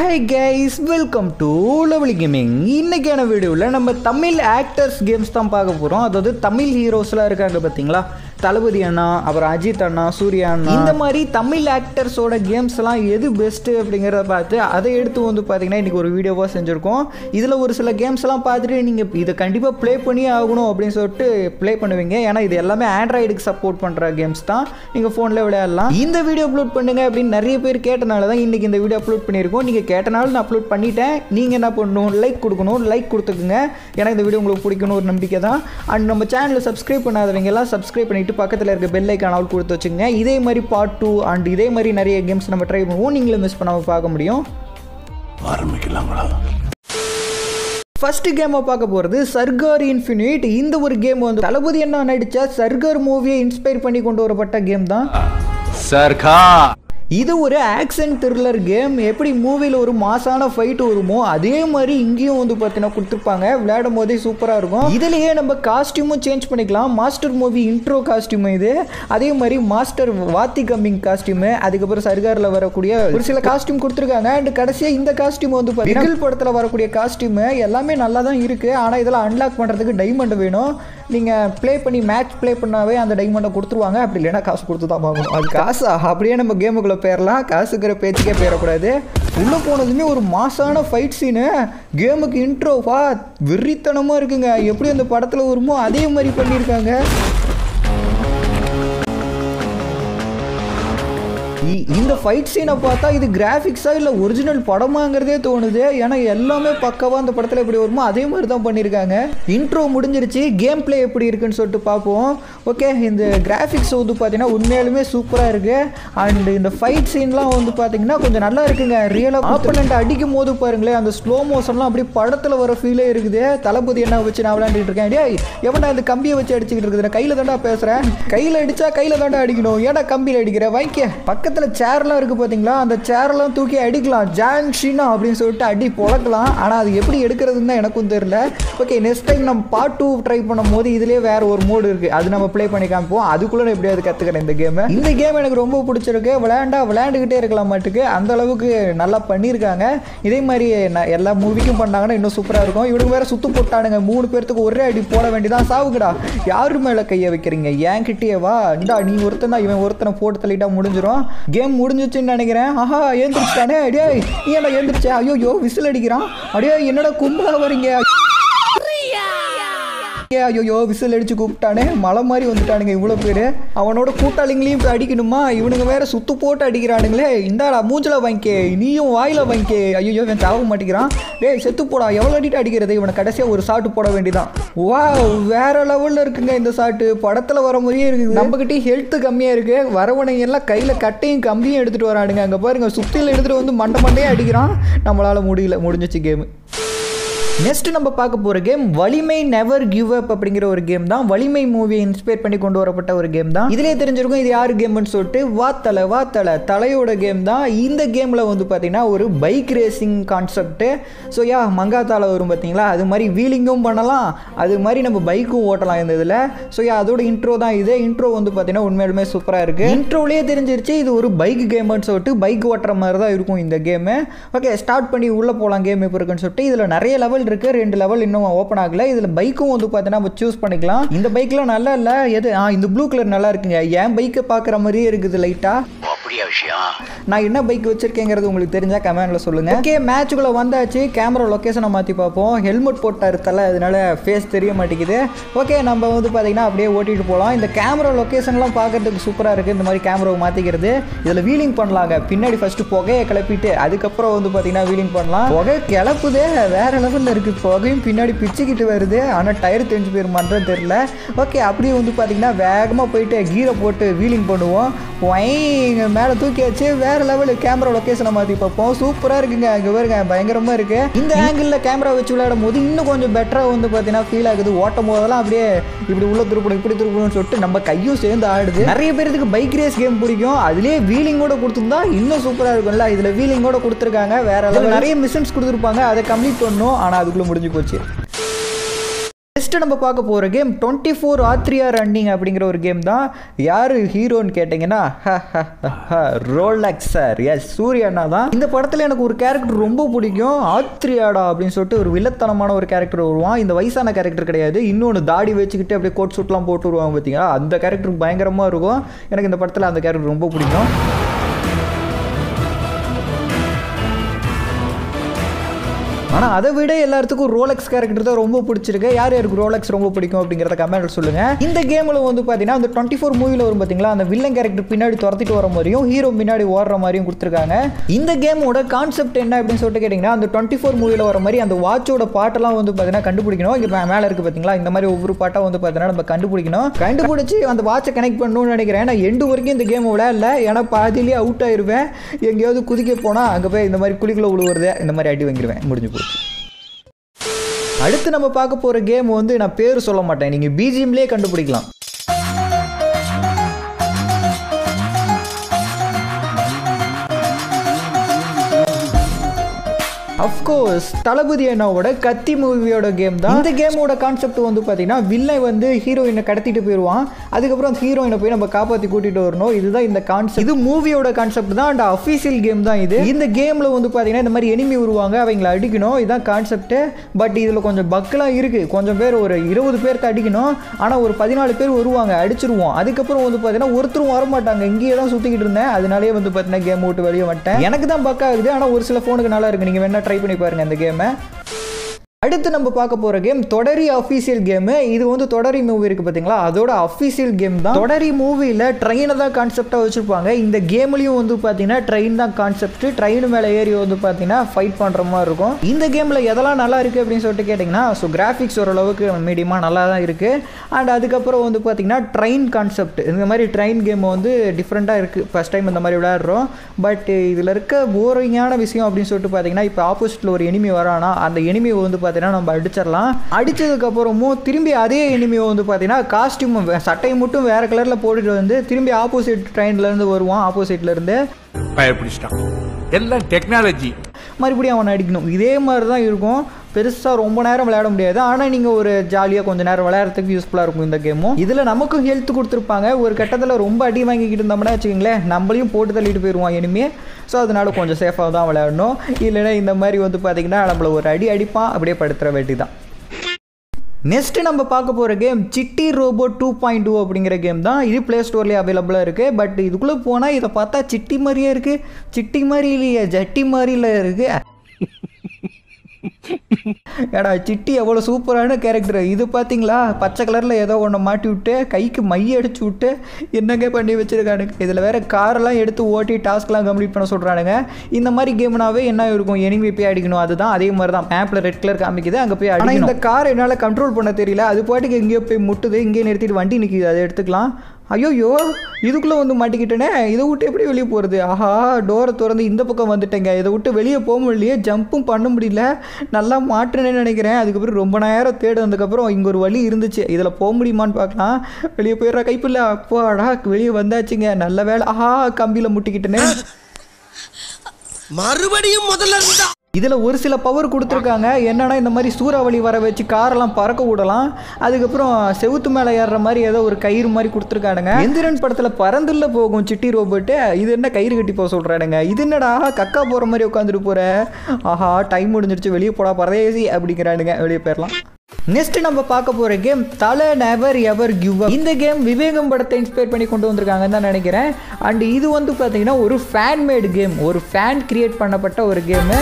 High guys welcome to லெவலி gaming இன்னைக்கான வீடியோவில் நம்ம தமிழ் ஆக்டர்ஸ் கேம்ஸ் தான் பார்க்க போகிறோம் அதாவது தமிழ் ஹீரோஸ்லாம் இருக்காங்க பார்த்தீங்களா தளபதி அண்ணா அப்புறம் அஜித் அண்ணா சூர்யா அண்ணா இந்த மாதிரி தமிழ் ஆக்டர்ஸோட கேம்ஸ்லாம் எது பெஸ்ட்டு அப்படிங்கிறத பார்த்து அதை எடுத்து வந்து பார்த்தீங்கன்னா இன்றைக்கி ஒரு வீடியோவாக செஞ்சுருக்கோம் இதில் ஒரு சில கேம்ஸ்லாம் பார்த்துட்டு நீங்கள் இதை கண்டிப்பாக ப்ளே பண்ணியே ஆகணும் அப்படின்னு சொல்லிட்டு ப்ளே பண்ணுவீங்க ஏன்னா இது எல்லாமே ஆண்ட்ராய்டுக்கு சப்போர்ட் பண்ணுற கேம்ஸ் தான் நீங்கள் ஃபோனில் விளையாடலாம் இந்த வீடியோ அப்லோட் பண்ணுங்க அப்படின்னு நிறைய பேர் கேட்டனால தான் இன்றைக்கி இந்த வீடியோ அப்லோட் பண்ணியிருக்கோம் நீங்கள் கேட்டனால நான் அப்லோட் பண்ணிட்டேன் நீங்கள் என்ன பண்ணணும் லைக் கொடுக்கணும் லைக் கொடுத்துக்குங்க ஏன்னா இந்த வீடியோ உங்களுக்கு பிடிக்கணும் ஒரு நம்பிக்கை தான் அண்ட் நம்ம சேனலை சப்ஸ்கிரைப் பண்ணாதவங்க எல்லாம் சப்ஸ்கிரைப் பண்ணிட்டு பக்கத்தில் இருக்க பெல் ஐக்கான் ஆல் கொடுத்து வச்சுங்க இதே மாதிரி பார்ட் டூ அண்ட் இதே மாதிரி நிறைய கேம்ஸ் நம்ம ட்ரை பண்ணுவோம் நீங்களும் மிஸ் பண்ணாமல் பார்க்க முடியும் ஆரம்பிக்கலாங்களா ஃபர்ஸ்ட் கேமை பார்க்க போகிறது சர்கார் இன்ஃபினிட் இந்த ஒரு கேம் வந்து தளபதி அண்ணா நடித்த சர்கார் மூவியை இன்ஸ்பயர் பண்ணி கொண்டு வரப்பட்ட கேம் தான் சர்க்கா இது ஒரு ஆக்ஷன் த்ரில்லர் கேம் எப்படி மூவியில் ஒரு மாசான ஃபைட் வருமோ அதே மாதிரி இங்கேயும் வந்து பார்த்தீங்கன்னா கொடுத்துருப்பாங்க விளையாடும் போதே சூப்பராக இருக்கும் இதுலேயே நம்ம காஸ்டியூமும் சேஞ்ச் பண்ணிக்கலாம் மாஸ்டர் மூவி இன்ட்ரோ காஸ்டியூம் இது அதே மாதிரி மாஸ்டர் வாத்தி கம்மிங் காஸ்டியூமு அதுக்கப்புறம் சர்காரில் வரக்கூடிய ஒரு சில காஸ்டியூம் கொடுத்துருக்காங்க அண்ட் கடைசியாக இந்த காஸ்டியூம் வந்து பார்த்தீங்கன்னா பிகில் படத்தில் வரக்கூடிய காஸ்டியூமு எல்லாமே நல்லா தான் இருக்குது ஆனால் இதெல்லாம் அன்லாக் பண்ணுறதுக்கு டைமண்ட் வேணும் நீங்கள் ப்ளே பண்ணி மேட்ச் ப்ளே பண்ணாவே அந்த டைமண்டை கொடுத்துருவாங்க அப்படி இல்லைன்னா காசு கொடுத்து தான் வாங்கணும் அது காசா அப்படியே நம்ம கேமுக்குள்ளே போயிடலாம் காசுக்கிற பேச்சுக்கே போயிடக்கூடாது உள்ளே போனதுமே ஒரு மாசான ஃபைட் சீனு கேமுக்கு இன்ட்ரோவா வெறித்தனமாக இருக்குங்க எப்படி அந்த படத்தில் வருமோ அதே மாதிரி பண்ணியிருக்காங்க இ- இந்த ஃபைட் சீனை பார்த்தா இது கிராஃபிக்ஸா இல்லை ஒரிஜினல் படமாங்கிறதே தோணுது ஏன்னா எல்லாமே பக்கவா அந்த படத்தில் எப்படி வருமோ அதே மாதிரி தான் பண்ணியிருக்காங்க இன்ட்ரோ முடிஞ்சிருச்சு கேம் ப்ளே எப்படி இருக்குன்னு சொல்லிட்டு பார்ப்போம் ஓகே இந்த கிராஃபிக்ஸ் வந்து பார்த்தீங்கன்னா உண்மையாலுமே சூப்பராக இருக்கு அண்ட் இந்த ஃபைட் சீன்லாம் வந்து பார்த்தீங்கன்னா கொஞ்சம் நல்லா இருக்குங்க ரியலாக ஆப்பனண்ட் அடிக்கும் போது பாருங்களேன் அந்த ஸ்லோ மோஷன்லாம் அப்படியே படத்தில் வர ஃபீலே இருக்குது தளபதி என்ன வச்சு நான் விளையாண்டுட்டு இருக்கேன் டேய் எவன்டா இந்த கம்பியை வச்சு அடிச்சுக்கிட்டு இருக்குது நான் கையில் தாண்டா பேசுகிறேன் கையில் அடிச்சா கையில் தாண்டா அடிக்கணும் ஏன்டா கம்பியில் அடிக்கிற வாங்கிக்க பக்கத்தில் சேர்லாம் இருக்குது பார்த்தீங்களா அந்த சேர்லாம் தூக்கி அடிக்கலாம் ஜாங்ஷினா அப்படின்னு சொல்லிட்டு அடி பொழக்கலாம் ஆனால் அது எப்படி எடுக்கிறதுன்னு தான் எனக்கும் தெரியல ஓகே நெக்ஸ்ட் டைம் நம்ம பார்ட் டூ ட்ரை பண்ணும் போது இதுலேயே வேற ஒரு மோடு இருக்குது அது நம்ம ப்ளே பண்ணி காமிப்போம் அதுக்குள்ளே நான் எப்படியாவது கற்றுக்கிறேன் இந்த கேமை இந்த கேம் எனக்கு ரொம்ப பிடிச்சிருக்கு விளையாண்டா விளையாண்டுக்கிட்டே இருக்கலாம் மாட்டுக்கு அந்த அளவுக்கு நல்லா பண்ணியிருக்காங்க இதே மாதிரி ந- எல்லா மூவிக்கும் பண்ணாங்கன்னா இன்னும் சூப்பராக இருக்கும் இவனுக்கு வேற சுத்து போட்டானுங்க மூணு பேர்த்துக்கு ஒரே அடி போட வேண்டியதான் சாவுக்குடா யாரு மேலே கையை வைக்கிறீங்க ஏன் கிட்டேயே வா இந்தா நீ ஒருத்தன் தான் இவன் ஒருத்தனை போட்டு தள்ளிட்டா முடிஞ்சிரும் கேம் முடிஞ்சிச்சுன்னு நினைக்கிறேன் ஆஹா ஏந்திரிச்சிட்டானே அடியே நீ என்ன ஏந்திரிச்சே ஐயோ விசில் அடிக்கிறான் அடியே என்னடா கும்பலா வரீங்க ஐயோ விசில் அடிச்சு கூப்பிட்டானே மலை மாதிரி வந்துட்டானுங்க இவ்வளோ பேர் அவனோட கூட்டாளிங்களையும் இப்ப அடிக்கணுமா இவனுங்க வேற சுத்து போட்டு அடிக்கிறானுங்களே இந்தாடா மூஞ்சில வாங்கிக்கே நீயும் வாயில வாங்கிக்கே ஐயோ இவன் சாவ மாட்டேங்கிறான் டேய் செத்து போடா எவ்வளோ அடிட்டு அடிக்கிறது இவனை கடைசியாக ஒரு சாட்டு போட வேண்டியதான் வா வேற லெவலில் இருக்குங்க இந்த சாட்டு படத்தில் வர மாதிரியே இருக்குது நம்மகிட்டே ஹெல்த் கம்மியாக இருக்கு வரவனைங்க எல்லாம் கையில் கட்டையும் கம்பியும் எடுத்துகிட்டு வரானுங்க அங்கே பாருங்க சுத்தியில் எடுத்துகிட்டு வந்து மண்டை மண்டையே அடிக்கிறான் நம்மளால் முடியல முடிஞ்சிச்சு கேமு நெக்ஸ்ட் நம்ம பார்க்க போகிற கேம் வலிமை நெவர் கிவ் அப் அப்படிங்கிற ஒரு கேம் தான் வலிமை மூவியை இன்ஸ்பயர் பண்ணி கொண்டு வரப்பட்ட ஒரு கேம் தான் இதிலே தெரிஞ்சிருக்கும் இது யார் கேம்னு சொல்லிட்டு வாத்தலை வாத்தலை தலையோட கேம் தான் இந்த கேமில் வந்து பார்த்தீங்கன்னா ஒரு bike racing concept so yeah மங்காத்தால வரும் பார்த்தீங்களா அது மாதிரி வீலிங்கும் பண்ணலாம் அது மாதிரி நம்ம பைக்கும் ஓட்டலாம் இந்த இதில் ஸோ யா அதோட இன்ட்ரோ தான் இது இன்ட்ரோ வந்து பார்த்தீங்கன்னா உண்மையாலுமே சூப்பராக இருக்குது இன்ட்ரோலேயே தெரிஞ்சிருச்சு இது ஒரு பைக் கேம்னு சொல்லிட்டு பைக் ஓட்டுற மாதிரி தான் இருக்கும் இந்த கேமு ஓகே ஸ்டார்ட் பண்ணி உள்ளே போகலாம் கேம் இப்போ இருக்குன்னு சொல்லிட்டு இதில் நிறைய லெவல் இருக்குது ரெண்டு லெவல் இன்னும் ஓப்பன் ஆகல இதில் பைக்கும் வந்து பார்த்தீங்கன்னா நம்ம சூஸ் பண்ணிக்கலாம் இந்த பைக்லாம் நல்லா இல்லை எது ஆ இந்த ப்ளூ கலர் நல்லா இருக்குங்க என் பைக்கை பார்க்குற மாதிரியே இருக்குது லைட்டாக அப்படியா விஷயம் நான் என்ன பைக் வச்சிருக்கேங்கிறது உங்களுக்கு தெரிஞ்சால் கமெண்ட்ல சொல்லுங்க ஓகே மேட்சுக்குள்ள வந்தாச்சு கேமரா லொக்கேஷனை மாற்றி பார்ப்போம் ஹெல்மெட் போட்டாரு தலை அதனால ஃபேஸ் தெரிய மாட்டேங்குது ஓகே நம்ம வந்து பார்த்தீங்கன்னா அப்படியே ஓட்டிட்டு போகலாம் இந்த கேமரா லொக்கேஷன்லாம் பார்க்கறதுக்கு சூப்பராக இருக்குது இந்த மாதிரி கேமராவை மாற்றிக்கிறது இதில் வீலிங் பண்ணலாங்க பின்னாடி ஃபர்ஸ்ட் புகையை கிளப்பிட்டு அதுக்கப்புறம் வந்து பார்த்தீங்கன்னா வீலிங் பண்ணலாம் புகை கிளப்புதே வேற லெவலில் இருக்குது புகையும் பின்னாடி பிச்சுக்கிட்டு வருது ஆனால் டயர் தெரிஞ்சு போயிருமான்றது தெரியல ஓகே அப்படியே வந்து பார்த்தீங்கன்னா வேகமாக போயிட்டு கீரை போட்டு வீலிங் பண்ணுவோம் ஒயிங்க மேலே தூக்கியாச்சு வேற லெவலு கேமரா லொக்கேஷனை மாற்றி பார்ப்போம் சூப்பராக இருக்குங்க அங்கே பாருங்க பயங்கரமாக இருக்கு இந்த ஆங்கிளில் கேமரா வச்சு விளையாடும் போது இன்னும் கொஞ்சம் பெட்டராக வந்து பார்த்தீங்கன்னா ஃபீல் ஆகுது ஓட்டும் போதெல்லாம் அப்படியே இப்படி உள்ள திருப்பணும் இப்படி திருப்பணும்னு சொல்லிட்டு நம்ம கையும் சேர்ந்து ஆடுது நிறைய பேருக்கு பைக் ரேஸ் கேம் பிடிக்கும் அதுலேயே வீலிங்கோட கொடுத்துருந்தா இன்னும் சூப்பராக இருக்கும்ல இதில் வீலிங்கோட கொடுத்துருக்காங்க வேற level. நிறைய மிஷன்ஸ் கொடுத்துருப்பாங்க அதை கம்ப்ளீட் பண்ணணும் ஆனால் அதுக்குள்ளே முடிஞ்சு போச்சு நெக்ஸ்ட் நம்ம பார்க்க போகிற கேம் டுவெண்ட்டி ஃபோர் ஆத்ரியா ரன்னிங் அப்படிங்கிற ஒரு கேம் தான் யார் ஹீரோன்னு கேட்டிங்கன்னா ரோலக்ஸ் சார் எஸ் சூர்யானா தான் இந்த படத்தில் எனக்கு ஒரு கேரக்டர் ரொம்ப பிடிக்கும் ஆத்ரியாடா அப்படின்னு சொல்லிட்டு ஒரு வில்லத்தனமான ஒரு கேரக்டர் வருவான் இந்த வயசான கேரக்டர் கிடையாது இன்னொன்று தாடி வச்சுக்கிட்டு அப்படியே கோட் சூட்லாம் போட்டு வருவாங்க பார்த்தீங்களா அந்த கேரக்டர் பயங்கரமாக இருக்கும் எனக்கு இந்த படத்தில் அந்த கேரக்டர் ரொம்ப பிடிக்கும் ஆனால் அதை விட எல்லாத்துக்கும் ரோலக்ஸ் கேரக்டர் தான் ரொம்ப பிடிச்சிருக்கு யார் யாருக்கு ரோலக்ஸ் ரொம்ப பிடிக்கும் அப்படிங்கிறத கமெண்ட் சொல்லுங்க இந்த கேமில் வந்து பார்த்தீங்கன்னா அந்த டுவெண்ட்டி ஃபோர் மூவியில் வரும் பார்த்தீங்களா அந்த வில்லன் கேரக்டர் பின்னாடி துரத்திட்டு வர மாதிரியும் ஹீரோ பின்னாடி ஓடுற மாதிரியும் கொடுத்துருக்காங்க இந்த கேமோட கான்செப்ட் என்ன அப்படின்னு சொல்லிட்டு கேட்டிங்கன்னா அந்த டுவெண்ட்டி ஃபோர் மூவியில் வர மாதிரி அந்த வாட்சோட பாட்டெல்லாம் வந்து பார்த்தீங்கன்னா கண்டுபிடிக்கணும் இங்கே மேலே இருக்குது பார்த்தீங்களா இந்த மாதிரி ஒவ்வொரு பாட்டாக வந்து பார்த்தீங்கன்னா நம்ம கண்டுபிடிக்கணும் கண்டுபிடிச்சி அந்த வாட்சை கனெக்ட் பண்ணணும்னு நினைக்கிறேன் நான் எண்டு வரைக்கும் இந்த கேம் விளையாடல ஏன்னா பாதியிலேயே அவுட் ஆயிருவேன் எங்கேயாவது குதிக்க போனால் அங்கே போய் இந்த மாதிரி குழிக்குள்ள விழுவுறது இந்த மாதிரி அடி வாங்கிடுவேன் முடிஞ்சு போச்சு அடுத்து நம்ம பார்க்க போகிற கேம் வந்து நான் பேர் சொல்ல மாட்டேன் நீங்கள் பிஜிஎம்லேயே கண்டுபிடிக்கலாம் அஃப்கோர்ஸ் தளபதி அண்ணாவோட கத்தி மூவியோட கேம் தான் இந்த கேமோட கான்செப்ட் வந்து பார்த்தீங்கன்னா வில்லை வந்து ஹீரோயினை கடத்திட்டு போயிடுவான் அதுக்கப்புறம் அந்த ஹீரோயினை போய் நம்ம காப்பாற்றி கூட்டிட்டு வரணும் இதுதான் இந்த கான்செப்ட் இது மூவியோட கான்செப்ட் தான் அண்ட் அஃபீஷியல் கேம் தான் இது இந்த கேமில் வந்து பார்த்தீங்கன்னா இந்த மாதிரி எனிமி வருவாங்க அவங்கள அடிக்கணும் இதுதான் கான்செப்ட் பட் இதில் கொஞ்சம் பக்கெலாம் இருக்குது கொஞ்சம் பேர் ஒரு இருபது பேர்த்த அடிக்கணும் ஆனால் ஒரு பதினாலு பேர் வருவாங்க அடிச்சிருவோம் அதுக்கப்புறம் வந்து பார்த்தீங்கன்னா ஒருத்தரும் வரமாட்டாங்க இங்கேயே தான் சுற்றிக்கிட்டு இருந்தேன் அதனாலேயே வந்து பார்த்தீங்கன்னா கேம் விட்டு வெளியே வந்துட்டேன் எனக்கு தான் பக்கா ஆகுது ஆனால் ஒரு சில ஃபோனுக்கு நல்லா இருக்கு நீங்கள் வேணா ட்ரை பண்ணி பாருங்க இந்த கேமை அடுத்து நம்ம பார்க்க போகிற கேம் தொடரி அஃபீஷியல் கேமு இது வந்து தொடரி மூவி இருக்குது பார்த்தீங்களா அதோட அஃபீஷியல் கேம் தான் தொடரி மூவியில் ட்ரெயினை தான் கான்செப்டாக வச்சுருப்பாங்க இந்த கேம்லேயும் வந்து பார்த்தீங்கன்னா ட்ரெயின் தான் கான்செப்ட் ட்ரெயின் மேலே ஏறி வந்து பார்த்தீங்கன்னா ஃபைட் பண்ணுற மாதிரி இருக்கும் இந்த கேமில் எதெல்லாம் நல்லா இருக்குது அப்படின்னு சொல்லிட்டு கேட்டிங்கன்னா ஸோ கிராஃபிக்ஸ் ஓரளவுக்கு மீடியமாக நல்லா தான் இருக்குது அண்ட் அதுக்கப்புறம் வந்து பார்த்தீங்கன்னா ட்ரெயின் கான்செப்ட் இந்த மாதிரி ட்ரெயின் கேம் வந்து டிஃப்ரெண்ட்டாக இருக்குது ஃபஸ்ட் டைம் இந்த மாதிரி விளையாடுறோம் பட் இதில் இருக்க போரிங்கான விஷயம் அப்படின்னு சொல்லிட்டு பார்த்தீங்கன்னா இப்போ ஆப்போசிட்டில் ஒரு எனிமி வரானா அந்த எனிமி வந்து பார்த்தீங்கன்னா நம்ம அடிச்சிடலாம் அடித்ததுக்கப்புறமும் திரும்பி அதே எனிமியை வந்து பார்த்தீங்கன்னா காஸ்டியூம் சட்டையை மட்டும் வேறு கலரில் போட்டுட்டு வந்து திரும்பி ஆப்போசிட் ட்ரெயின்லேருந்து வருவான் ஆப்போசிட்லேருந்து பயப்பிடிச்சிட்டான் எல்லாம் டெக்னாலஜி மறுபடியும் அவனை அடிக்கணும் இதே மாதிரி தான் இருக்கும் பெருசாக ரொம்ப நேரம் விளையாட முடியாது ஆனால் நீங்கள் ஒரு ஜாலியாக கொஞ்சம் நேரம் விளையாடுறதுக்கு யூஸ்ஃபுல்லாக இருக்கும் இந்த கேமும் இதில் நமக்கும் ஹெல்த் கொடுத்துருப்பாங்க ஒரு கட்டத்தில் ரொம்ப அடி வாங்கிக்கிட்டு இருந்தோம்னா வச்சுக்கோங்களேன் நம்மளையும் போட்டு தள்ளிட்டு போயிடுவான் இனிமே ஸோ அதனால கொஞ்சம் சேஃபாக தான் விளையாடணும் இல்லைன்னா இந்த மாதிரி வந்து பார்த்திங்கன்னா நம்மளை ஒரு அடி அடிப்பான் அப்படியே படுத்துற வேண்டி தான் நெக்ஸ்ட்டு நம்ம பார்க்க போகிற game Chitti robo two point two அப்படிங்கிற கேம் தான் இது ப்ளே ஸ்டோர்லேயே அவைலபிளாக இருக்குது பட் இதுக்குள்ளே போனால் இதை பார்த்தா சிட்டி மாதிரியே இருக்குது சிட்டி மாதிரி இல்லையே ஜட்டி மாதிரில இருக்குது ஏடா சிட்டி எவ்வளோ சூப்பரான கேரக்டர் இது பார்த்தீங்களா பச்சை கலரில் ஏதோ ஒன்று மாட்டி விட்டு கைக்கு மைய அடிச்சு விட்டு என்னங்க பண்ணி வச்சுருக்கானுங்க இதில் வேறு காரெல்லாம் எடுத்து ஓட்டி டாஸ்க்லாம் கம்ப்ளீட் பண்ண சொல்கிறானுங்க இந்த மாதிரி கேம்னாவே என்ன இருக்கும் எனிமி போய் அடிக்கணும் அதுதான் அதே மாதிரி தான் மேப்பில் ரெட் கலர் காமிக்குது அங்கே போய் அடிக்கணும் இந்த கார் என்னால் கண்ட்ரோல் பண்ண தெரியல அது பாட்டுக்கு எங்கேயோ போய் முட்டுது இங்கேயே நிறுத்திட்டு வண்டி நிற்கிது அதை எடுத்துக்கலாம் ஐயோயோ இதுக்குள்ளே வந்து மாட்டிக்கிட்டேனே இதை விட்டு எப்படி வெளியே போகிறது ஆஹா டோரை திறந்து இந்த பக்கம் வந்துட்டேங்க இதை விட்டு வெளியே போக முடியலையே ஜம்ப்பும் பண்ண முடியல நல்லா மாட்டுனேன்னு நினைக்கிறேன் அதுக்கப்புறம் ரொம்ப நேரம் தேட வந்ததுக்கப்புறம் இங்கே ஒரு வழி இருந்துச்சு இதில் போக முடியுமான்னு பார்க்கலாம் வெளியே போயிடுற கைப்பில்ல அப்பாடா வெளியே வந்தாச்சுங்க நல்ல வேலை ஆஹா கம்பியில் முட்டிக்கிட்டேனே மறுபடியும் முதல்ல இருந்தா இதில் ஒரு சில பவர் கொடுத்துருக்காங்க என்னன்னா இந்த மாதிரி சூறாவளி வர வச்சு காரெல்லாம் பறக்க விடலாம் அதுக்கப்புறம் செவுத்து மேலே ஏறுற மாதிரி ஏதோ ஒரு கயிறு மாதிரி கொடுத்துருக்கானுங்க எந்திரன் படத்தில் பறந்துள்ள போகும் சிட்டி ரோபோட்டு இது என்ன கயிறு கட்டி போக சொல்கிறானுங்க இது என்னடா கக்கா போகிற மாதிரி உட்காந்துட்டு போகிற ஆஹா டைம் முடிஞ்சிருச்சு வெளியே போடா பரதேசி அப்படிங்கிறானுங்க வெளியே போயிடலாம் நெக்ஸ்ட் நம்ம பார்க்க போகிற கேம் தலை நெவர் எவர் கிவ் அப் இந்த கேம் விவேகம் படத்தை இன்ஸ்பயர் பண்ணி கொண்டு வந்திருக்காங்கன்னு தான் நினைக்கிறேன் அண்ட் இது வந்து பார்த்தீங்கன்னா ஒரு ஃபேன் மேடு கேம் ஒரு ஃபேன் கிரியேட் பண்ணப்பட்ட ஒரு கேமு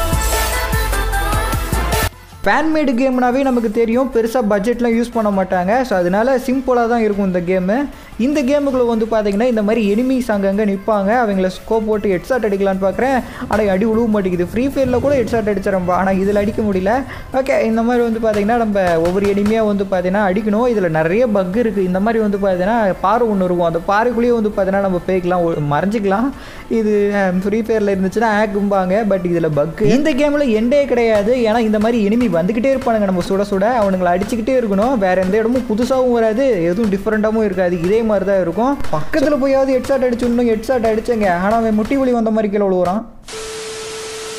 ஃபேன்மேடு கேம்னாவே நமக்கு தெரியும் பெருசாக பட்ஜெட்லாம் யூஸ் பண்ண மாட்டாங்க ஸோ அதனால சிம்பிளாக தான் இருக்கும் இந்த கேமு இந்த கேமுக்குள்ளே வந்து பார்த்தீங்கன்னா இந்த மாதிரி எனிமீஸ் அங்கங்கே நிற்பாங்க அவங்கள ஸ்கோப் போட்டு ஹெட்ஷாட் அடிக்கலான்னு பார்க்குறேன் ஆனால் அடி உழுவ மாட்டேங்குது ஃப்ரீ ஃபயரில் கூட ஹெட்ஷாட் அடிச்சிடம்பா ஆனால் இதில் அடிக்க முடியல ஓகே இந்த மாதிரி வந்து பார்த்தீங்கன்னா நம்ம ஒவ்வொரு எனிமையாக வந்து பார்த்தீங்கன்னா அடிக்கணும் இதில் நிறைய பக் இருக்குது இந்த மாதிரி வந்து பார்த்தீங்கன்னா பாறை ஒன்று இருக்கும் அந்த பாறைக்குள்ளேயே வந்து பார்த்தீங்கன்னா நம்ம போய்க்கலாம் ஒ- மறைஞ்சிக்கலாம் இது ஃப்ரீ ஃபயரில் இருந்துச்சுன்னா ஆக்கும்பாங்க பட் இதில் பக் இந்த கேமில் எண்டே கிடையாது ஏன்னா இந்த மாதிரி எனிமி வந்துக்கிட்டே இருப்பானுங்க நம்ம சுட சுட அவனுங்களை அடிச்சுக்கிட்டே இருக்கணும் வேற எந்த இடமும் புதுசாகவும் வராது எதுவும் டிஃப்ரெண்ட்டாகவும் இருக்காது இதே மாதிரி தான் இருக்கும் பக்கத்தில் போயாவது ஹெட்ஷாட் அடிச்சு இன்னும் ஹெட்ஷாட் அடிச்சேங்க ஆனால் அவன் முட்டி வலி வந்த மாதிரி கீழே விழுவுறான்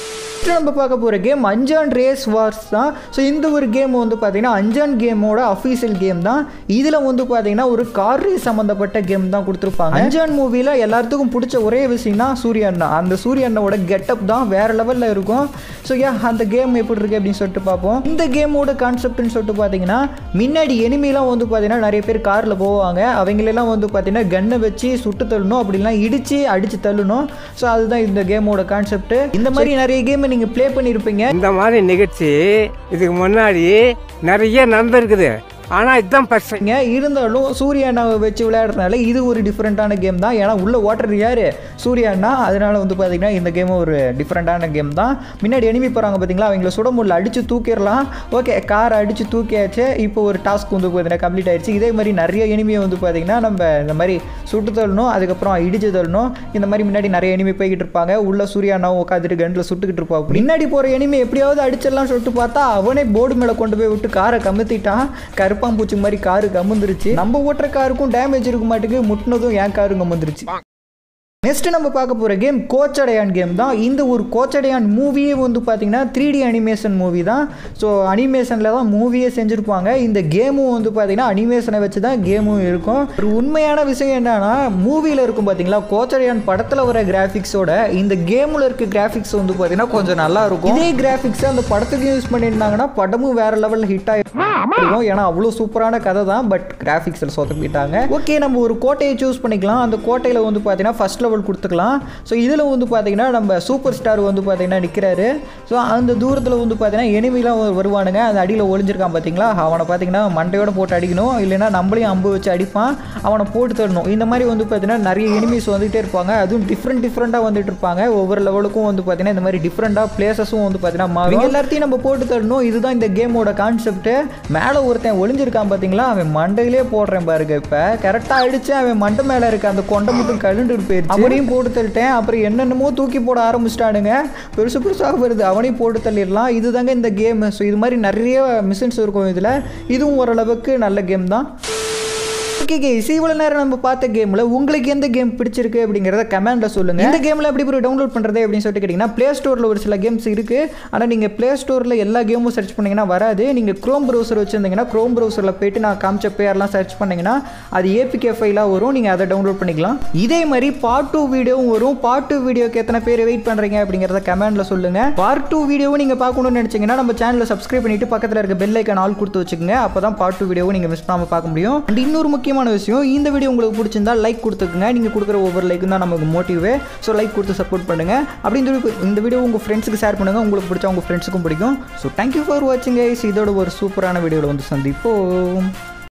Next நம்ம பார்க்க போகிற கேம் அஞ்சான் ரேஸ் வார்ஸ் தான் ஸோ இந்த ஒரு கேம் வந்து பார்த்தீங்கன்னா அஞ்சான் கேமோட அஃபீஷியல் கேம் தான் இதில் வந்து பார்த்தீங்கன்னா ஒரு கார் ரேஸ் சம்மந்தப்பட்ட கேம் தான் கொடுத்துருப்பாங்க அஞ்சான் மூவியில் எல்லாத்துக்கும் பிடிச்ச ஒரே விஷயம்னா சூர்யா அண்ணா அந்த சூர்யா அண்ணாவோட கெட்டப் தான் வேற லெவலில் இருக்கும் ஸோ ஏன் அந்த கேம் எப்படி இருக்கு அப்படின்னு சொல்லிட்டு பார்ப்போம் இந்த கேமோட கான்செப்ட்னு சொல்லிட்டு பார்த்தீங்கன்னா முன்னாடி எனிமிலாம் வந்து பார்த்தீங்கன்னா நிறைய பேர் காரில் போவாங்க அவங்களெல்லாம் வந்து பார்த்தீங்கன்னா கன்னை வச்சு சுட்டு தள்ளணும் அப்படிலாம் இடித்து அடித்து தள்ளணும் ஸோ அதுதான் இந்த கேமோட கான்செப்ட் இந்த மாதிரி நிறைய கேம் நீங்கள் ப்ளே பண்ணியிருப்பீங்க இந்த மாதிரி நிகழ்ச்சி இதுக்கு முன்னாடி நிறைய நடந்திருக்குது ஆனால் இதுதான் ஃபர்ஸ்ட் இங்க இருந்தாலும் சூர்யா அண்ணாவை வச்சு விளையாடுறதுனால இது ஒரு டிஃப்ரெண்ட்டான கேம் தான் ஏன்னா உள்ள ஓட்டுறது யாரு சூர்யா அண்ணா அதனால வந்து பார்த்தீங்கன்னா இந்த கேம் ஒரு டிஃப்ரெண்ட்டான கேம் தான் முன்னாடி எனிமி போகிறாங்க பார்த்தீங்களா அவங்கள சுட முடியல அடிச்சு தூக்கிடலாம் ஓகே காரை அடிச்சு தூக்கியாச்சு இப்போ ஒரு டாஸ்க் வந்து பார்த்தீங்கன்னா கம்ப்ளீட் ஆயிடுச்சு இதே மாதிரி நிறைய எனிமியை வந்து பார்த்தீங்கன்னா நம்ம இந்த மாதிரி சுட்டு தள்ளணும் அதுக்கப்புறம் இடிச்சு தள்ளணும் இந்த மாதிரி முன்னாடி நிறைய எனிமி போய்கிட்டு இருப்பாங்க உள்ள சூர்யா அண்ணாவும் உட்காந்துட்டு கண்டில் சுட்டுக்கிட்டு இருப்பாங்க முன்னாடி போகிற எனிமி எப்படியாவது அடிச்சிடலாம் சொல்லிட்டு பார்த்தா அவனே போர்டு மேலே கொண்டு போய் விட்டு காரை கமுத்திட்டான் கருப்பாம்பூச்சி மாதிரி காரு கமுந்துருச்சு நம்ம ஓட்டுற காருக்கும் டேமேஜ் இருக்க மாட்டேங்குது முட்டினதும் என் காரும் கமுந்துருச்சு நெக்ஸ்ட் நம்ம பார்க்க போகிற கேம் கோச்சடையான் கேம் தான் இந்த ஒரு கோச்சடையான் மூவியே வந்து பார்த்தீங்கன்னா த்ரீ டி அனிமேஷன் மூவி தான் ஸோ அனிமேஷனில் தான் மூவியே செஞ்சுருப்பாங்க இந்த கேமும் வந்து பார்த்தீங்கன்னா அனிமேஷனை வச்சு தான் கேமும் இருக்கும் ஒரு உண்மையான விஷயம் என்னன்னா மூவியில் இருக்கும் பார்த்தீங்களா கோச்சடையான் படத்தில் வர கிராஃபிக்ஸோட இந்த கேமில் இருக்க கிராஃபிக்ஸ் வந்து பார்த்தீங்கன்னா கொஞ்சம் நல்லா இருக்கும் இதே கிராஃபிக்ஸ் அந்த படத்துக்கு யூஸ் பண்ணியிருந்தாங்கன்னா படமும் வேற லெவலில் ஹிட் ஆகிருக்கும் ஏன்னா அவ்வளோ சூப்பரான கதை தான் பட் கிராஃபிக்ஸில் சொதப்பிட்டாங்க ஓகே நம்ம ஒரு கோட்டையை சூஸ் பண்ணிக்கலாம் அந்த கோட்டையில் வந்து பார்த்தீங்கன்னா ஃபர்ஸ்ட் லெவல் கொடுத்துக்கலாம் ஸோ இதில் வந்து பார்த்தீங்கன்னா நம்ம சூப்பர் ஸ்டார் வந்து பார்த்தீங்கன்னா நிற்கிறாரு ஸோ அந்த தூரத்தில் வந்து பார்த்தீங்கன்னா எனிமிலாம் வருவானுங்க அந்த அடியில் ஒளிஞ்சிருக்கான் பார்த்தீங்களா அவனை பார்த்தீங்கன்னா மண்டையோட போட்டு அடிக்கணும் இல்லைன்னா நம்மளையும் அம்பு வச்சு அடிப்பான் அவனை போட்டு தரணும் இந்த மாதிரி வந்து பார்த்தீங்கன்னா நிறைய எனிமிஸ் வந்துகிட்டே இருப்பாங்க அதுவும் டிஃப்ரெண்ட் டிஃப்ரெண்ட்டாக வந்துட்டு இருப்பாங்க ஒவ்வொரு லெவலுக்கும் வந்து பார்த்தீங்கன்னா இந்த மாதிரி டிஃப்ரெண்ட்டாக பிளேசஸும் வந்து பார்த்தீங்கன்னா மாறும் எல்லாத்தையும் நம்ம போட்டு தரணும் இதுதான் இந்த கேமோட கான்செப்ட் மேலே ஒருத்தன் ஒளிஞ்சிருக்கான் பார்த்தீங்களா அவன் மண்டையிலே போடுறேன் பாருங்க இப்போ கரெக்டாக அடிச்சு அவன் மண்டை மேலே இருக்க அந்த கொண்டை மட்டும் கழுண்டுட்டு போயிடுச்சு அவனையும் போட்டு தள்ளிட்டேன் அப்புறம் என்னென்னமோ தூக்கி போட ஆரம்பிச்சிட்டானுங்க பெருசு பெருசாக வருது அவனையும் போட்டு தள்ளிடலாம் இதுதாங்க இந்த கேம் ஸோ இது மாதிரி நிறைய மிஷின்ஸ் இருக்கும் இதில் இதுவும் ஓரளவுக்கு நல்ல கேம் தான் ஓகே கேஸ் இவ்வளோ நேரம் நம்ம பார்த்த கேமில் உங்களுக்கு எந்த கேம் பிடிச்சிருக்கு அப்படிங்கிறத கமெண்ட்டில் சொல்லுங்கள் இந்த கேமில் எப்படி போய் டவுன்லோட் பண்ணுறது அப்படின்னு சொல்லிட்டு கேட்டிங்கன்னா ப்ளே ஸ்டோரில் ஒரு சில கேம்ஸ் இருக்குது ஆனால் நீங்கள் ப்ளே ஸ்டோரில் எல்லா கேமும் சர்ச் பண்ணிங்கன்னா வராது நீங்கள் க்ரோம் ப்ரௌசர் வச்சுருந்தீங்கன்னா க்ரோம் ப்ரௌசரில் போயிட்டு நான் காமிச்ச பேர்லாம் சர்ச் பண்ணிங்கன்னா அது ஏபிகே ஃபைலாக வரும் நீங்கள் அதை டவுன்லோட் பண்ணிக்கலாம் இதே மாதிரி பார்ட் டூ வீடியோவும் வரும் பார்ட் டூ வீடியோக்கு எத்தனை பேர் வெயிட் பண்ணுறீங்க அப்படிங்கிறத கமெண்ட்டில் சொல்லுங்கள் பார்ட் டூ வீடியோவும் நீங்கள் பார்க்கணும்னு நினச்சிங்கன்னா நம்ம சேனலை சப்ஸ்கிரைப் பண்ணிட்டு பக்கத்தில் இருக்க பெல் ஐக்கான் ஆல் கொடுத்து வச்சுக்கோங்க அப்போ தான் பார்ட் டூ வீடியோவும் நீங்கள் மிஸ் பண்ணாமல் பார்க்க முடியும் அண்ட் இன்னொரு முக்கியமான விஷயம் இந்த வீடியோ உங்களுக்கு பிடிச்சிருந்தா லைக் கொடுத்துக்குங்க நீங்கள் கொடுக்குற ஒவ்வொரு லைக்கும் தான் நமக்கு மோட்டிவே ஸோ லைக் கொடுத்து சப்போர்ட் பண்ணுங்கள் அப்படின்னு சொல்லி இந்த வீடியோ உங்கள் ஃப்ரெண்ட்ஸுக்கு ஷேர் பண்ணுங்கள் உங்களுக்கு பிடிச்சா உங்கள் ஃப்ரெண்ட்ஸுக்கும் பிடிக்கும் ஸோ தேங்க்யூ ஃபார் வாட்சிங் கைஸ் இதோட ஒரு சூப்பரான வீடியோவில் வந்து சந்திப்போம்